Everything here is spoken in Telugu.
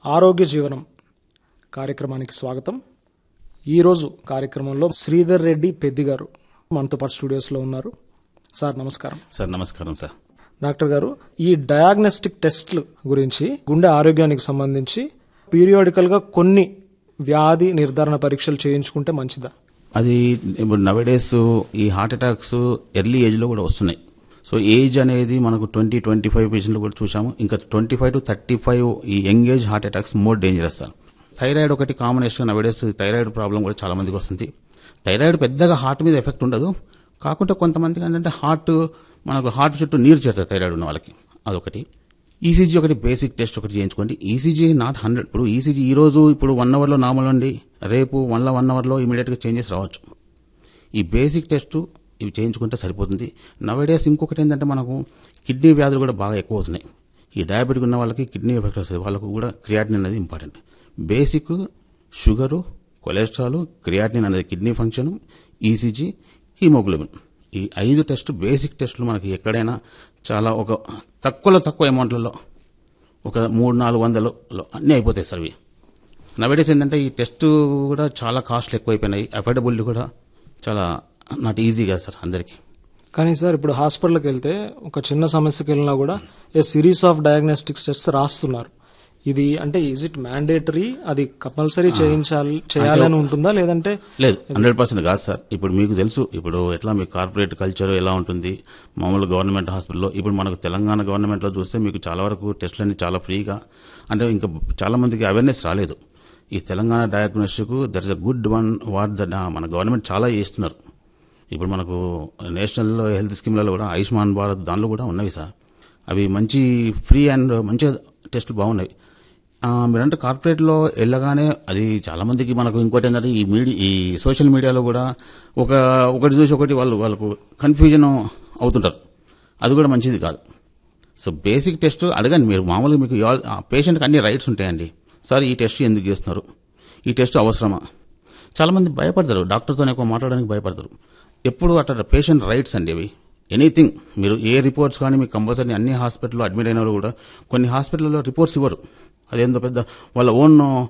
ఆరోగ్య జీవనం కార్యక్రమానికి స్వాగతం ఈరోజు కార్యక్రమంలో శ్రీధర్ రెడ్డి పెద్ది గారు మనతో పాటు స్టూడియోస్లో ఉన్నారు సార్ నమస్కారం సార్ నమస్కారం సార్ డాక్టర్ గారు ఈ డయాగ్నోస్టిక్ టెస్ట్లు గురించి గుండె ఆరోగ్యానికి సంబంధించి పీరియాడికల్గా కొన్ని వ్యాధి నిర్ధారణ పరీక్షలు చేయించుకుంటే మంచిదా అది ఇప్పుడు నవడేస్ ఈ హార్ట్ అటాక్స్ ఎర్లీ ఏజ్లో కూడా వస్తున్నాయి సో ఏజ్ అనేది మనకు ట్వంటీ ట్వంటీ ఫైవ్ పేషెంట్లు కూడా చూసాము ఇంకా twenty five to thirty five ఈ young age heart attacks more dangerous sir thyroid ఒకటి కాంబినేషన్ నవడేస్ థైరాయిడ్ ప్రాబ్లం కూడా చాలా మందికి వస్తుంది థైరాయిడ్ పెద్దగా హార్ట్ మీద ఎఫెక్ట్ ఉండదు కాకుంటే కొంతమందికి ఏంటంటే హార్ట్ మనకు హార్ట్ చుట్టూ నీరు చేరుతుంది థైరాయిడ్ ఉన్న వాళ్ళకి అదొకటి ఈసీజీ ఒకటి బేసిక్ టెస్ట్ ఒకటి చేయించుకోండి ఈసీజీ నాట్ హండ్రెడ్ ఇప్పుడు ఈసీజీ ఈ రోజు ఇప్పుడు వన్ అవర్లో నార్మల్ అండి రేపు వన్ వన్ అవర్లో ఇమీడియట్గా చేంజెస్ రావచ్చు ఈ బేసిక్ టెస్ట్ ఇవి చేయించుకుంటే సరిపోతుంది నవేడేస్ ఇంకొకటి ఏంటంటే మనకు కిడ్నీ వ్యాధులు కూడా బాగా ఎక్కువ అవుతున్నాయి ఈ డయాబెటిక్ ఉన్న వాళ్ళకి కిడ్నీ ఎఫెక్ట్ వస్తుంది వాళ్ళకు కూడా క్రియాటిన్ అనేది important basic sugar cholesterol creatine అనేది కిడ్నీ ఫంక్షన్ ఈసీజీ హీమోగ్లోబిన్ ఈ ఐదు టెస్ట్ బేసిక్ టెస్టులు మనకి ఎక్కడైనా చాలా ఒక తక్కువలో తక్కువ అమౌంట్లలో ఒక మూడు నాలుగు వందలు అన్నీ అయిపోతాయి సార్ ఇవి నవేడేస్ ఏంటంటే ఈ టెస్ట్ కూడా చాలా కాస్ట్లు ఎక్కువైపోయినాయి అఫోర్డబుల్ కూడా చాలా నాట్ ఈజీ కదా సార్ అందరికీ కానీ సార్ ఇప్పుడు హాస్పిటల్కి వెళ్తే ఒక చిన్న సమస్యకి వెళ్ళినా కూడా a series of diagnostics test రాస్తున్నారు ఇది అంటే ఈజ్ ఇట్ మ్యాండేటరీ అది కంపల్సరీ చేయించాలి చేయాలని ఉంటుందా లేదంటే లేదు హండ్రెడ్ పర్సెంట్ కాదు సార్ ఇప్పుడు మీకు తెలుసు ఇప్పుడు ఎట్లా మీ కార్పొరేట్ కల్చర్ ఎలా ఉంటుంది మామూలు గవర్నమెంట్ హాస్పిటల్లో ఇప్పుడు మనకు తెలంగాణ గవర్నమెంట్లో చూస్తే మీకు చాలా వరకు టెస్టులన్నీ చాలా ఫ్రీగా అంటే ఇంకా చాలా మందికి అవేర్నెస్ రాలేదు ఈ Telangana diagnostic there is a good one what the మన గవర్నమెంట్ చాలా చేస్తున్నారు ఇప్పుడు మనకు నేషనల్ హెల్త్ స్కీమ్లలో కూడా ఆయుష్మాన్ భారత్ దానిలో కూడా ఉన్నాయి సార్ అవి మంచి ఫ్రీ అండ్ మంచి టెస్టులు బాగున్నాయి ఆ, మీరంటే కార్పొరేట్లో వెళ్ళగానే అది చాలా మందికి మనకు ఇంకోటి ఏంటంటే ఈ మీడియా ఈ సోషల్ మీడియాలో కూడా ఒక ఒకటి చూసి ఒకటి వాళ్ళు వాళ్ళకు కన్ఫ్యూజన్ అవుతుంటారు అది కూడా మంచిది కాదు సో బేసిక్ టెస్ట్ అడగండి మీరు మామూలుగా మీకు ఇవాళ- ఆ పేషెంట్కి అన్ని రైట్స్ ఉంటాయండి సార్ ఈ టెస్ట్ ఎందుకు చేస్తున్నారు ఈ టెస్ట్ అవసరమా చాలామంది భయపడతారు డాక్టర్తో ఎక్కువ మాట్లాడడానికి భయపడతారు ఎప్పుడు అట్లా పేషెంట్ రైట్స్ అండి అవి ఎనీథింగ్ మీరు ఏ రిపోర్ట్స్ కానీ మీకు కంపల్సరీ అన్ని హాస్పిటల్లో అడ్మిట్ అయిన వాళ్ళు కూడా కొన్ని హాస్పిటల్లో రిపోర్ట్స్ ఇవ్వరు అదేందో పెద్ద వాళ్ళ ఓన్